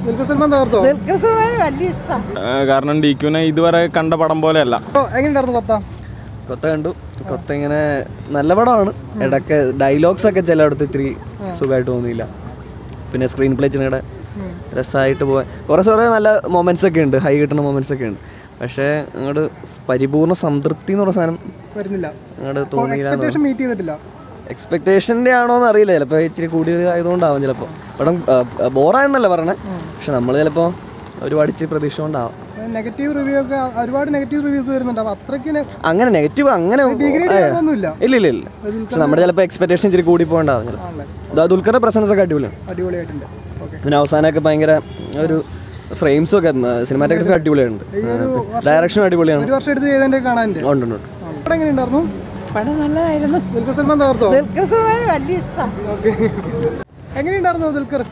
ദുൽഖർ സൽമാൻ തകർത്തോ ദുൽഖർ വലിയ ഇഷ്ടം കാരണം ഡി ക്യൂനെ ഇതുവരെ കണ്ട പടം പോലെയല്ല ഓ, എങ്ങനെയുണ്ടായിരുന്നു കൊത്ത കൊത്ത കണ്ടു കൊത്ത ഇങ്ങനെ നല്ല പടമാണ് ഇടയ്ക്ക് ഡയലോഗ്സ് ഒക്കെ ചിലയിടത്ത് ഇത്തിരി സുഖമായിട്ട് തോന്നിയില്ല പിന്നെ സ്ക്രീൻ പ്ലേ ഇച്ചിരി രസമായിട്ട് പോകാൻ കുറേ കുറേ നല്ല മൊമെന്റ്സ് ഒക്കെ ഉണ്ട് ഹൈ കിട്ടുന്ന മൊമെന്റ്സ് ഒക്കെ ഉണ്ട് പക്ഷേ അങ്ങോട്ട് പരിപൂർണ്ണ സംതൃപ്തി എന്ന് പറഞ്ഞ സാധനം വരുന്നില്ല അങ്ങോട്ട് തോന്നിയില്ല എന്ന് എക്സ്പെക്ടേഷൻ മീറ്റ് ചെയ്തിട്ടില്ല എക്സ്പെക്ടേഷൻ്റെ ആണോ എന്ന് അറിയില്ല ചിലപ്പോൾ ഇച്ചിരി കൂടിയത് ആയതുകൊണ്ടാവും ചിലപ്പോൾ പടം ബോറായെന്നല്ല പറയണേ പക്ഷെ നമ്മൾ ചിലപ്പോൾ ഒരുപാട് ഇച്ചിരി പ്രതീക്ഷ കൊണ്ടാവും നെഗറ്റീവ് റിവ്യൂ ഒക്കെ ഒരുപാട് നെഗറ്റീവ് റിവ്യൂസ് വരുന്നുണ്ട് അപ്പൊ അത്രയ്ക്ക് നെ- അങ്ങനെ നെഗറ്റീവ് അങ്ങനെ degrade ആ, ചെയ്യാനൊന്നുമില്ല ഇല്ല ഇല്ല ഇല്ല പക്ഷെ നമ്മുടെ ചിലപ്പോൾ എക്സ്പെക്ടേഷൻ ഇച്ചിരി കൂടി പോകണ്ടാവും ചിലപ്പോൾ ആണല്ലേ ഇതാ ദുൽഖറിന്റെ പ്രസൻസ് ഒക്കെ അടിപൊളിയാണ് അടിപൊളിയായിട്ടുണ്ട് ഓക്കെ പിന്നെ അവസാനമൊക്കെ ഭയങ്കര ഒരു ഫ്രെയിംസും ഒക്കെ സിനിമാറ്റോഗ്രഫി അടിപൊളിയുണ്ട് ഡയറക്ഷനും അടിപൊളിയാണ് ഒരു വർഷം എടുത്ത് ചെയ്തതിന്റെ കാണാനുണ്ട് ഉണ്ട് ഉണ്ട് ഉണ്ട്. പടം എങ്ങനെയുണ്ടായിരുന്നു പടം നല്ലതായിരുന്നു ദുൽഖർ സൽമാൻ തകർത്തോ ദുൽഖർ വലിയ ഇഷ്ടം ഓക്കെ എങ്ങനെയുണ്ടായിരുന്നു ദുൽഖർ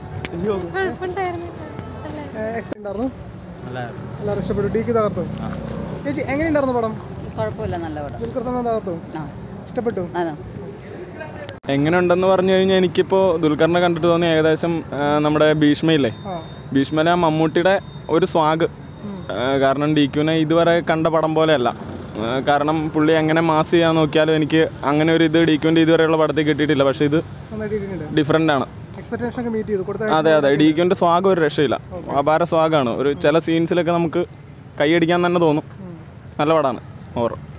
ഏ, ഉണ്ടായിരുന്നു എല്ലാവരും ഇഷ്ടപ്പെട്ടു ഡീക്ക് തകർത്തു ചേച്ചി എങ്ങനെയുണ്ടായിരുന്നു പടം കുഴപ്പമില്ല നല്ല പടം ദുൽഖർ സൽമാൻ തകർത്തു ആ ഇഷ്ടപ്പെട്ടു ആ എങ്ങനെയുണ്ടെന്ന് പറഞ്ഞു കഴിഞ്ഞാൽ എനിക്കിപ്പോൾ ദുൽഖറിനെ കണ്ടിട്ട് തോന്നി ഏകദേശം ആ, നമ്മുടെ ഭീഷ്മയില്ലേ ആ ഭീഷ്മയിലെ ആ മമ്മൂട്ടിയുടെ ഒരു സ്വാഗ് ആ, കാരണം ഡി ക്യൂനെ ഇതുവരെ കണ്ട പടം പോലെയല്ല ആ, കാരണം പുള്ളി എങ്ങനെ മാസ് ചെയ്യാൻ നോക്കിയാലും എനിക്ക് അങ്ങനെ ഒരു ഇത് ഡി ക്യൂൻ്റെ ഇതുവരെയുള്ള പടത്തിൽ കിട്ടിയിട്ടില്ല പക്ഷേ ഇത് നന്നായിട്ട് ഇട്ടിട്ടുണ്ട് ഡിഫറെൻ്റ് ആണ് എക്സ്പെക്ടേഷൻ ഒക്കെ മീറ്റ് ചെയ്തു കൊടുത്ത അതെ അതെ ഡി ക്യൂൻ്റെ സ്വാഗ് ഒരു രക്ഷയില്ല അപാര സ്വാഗാണ് ഒരു ചില സീൻസിലൊക്കെ നമുക്ക് കൈയടിക്കാൻ തന്നെ തോന്നും നല്ല പടമാണ് ഓവർ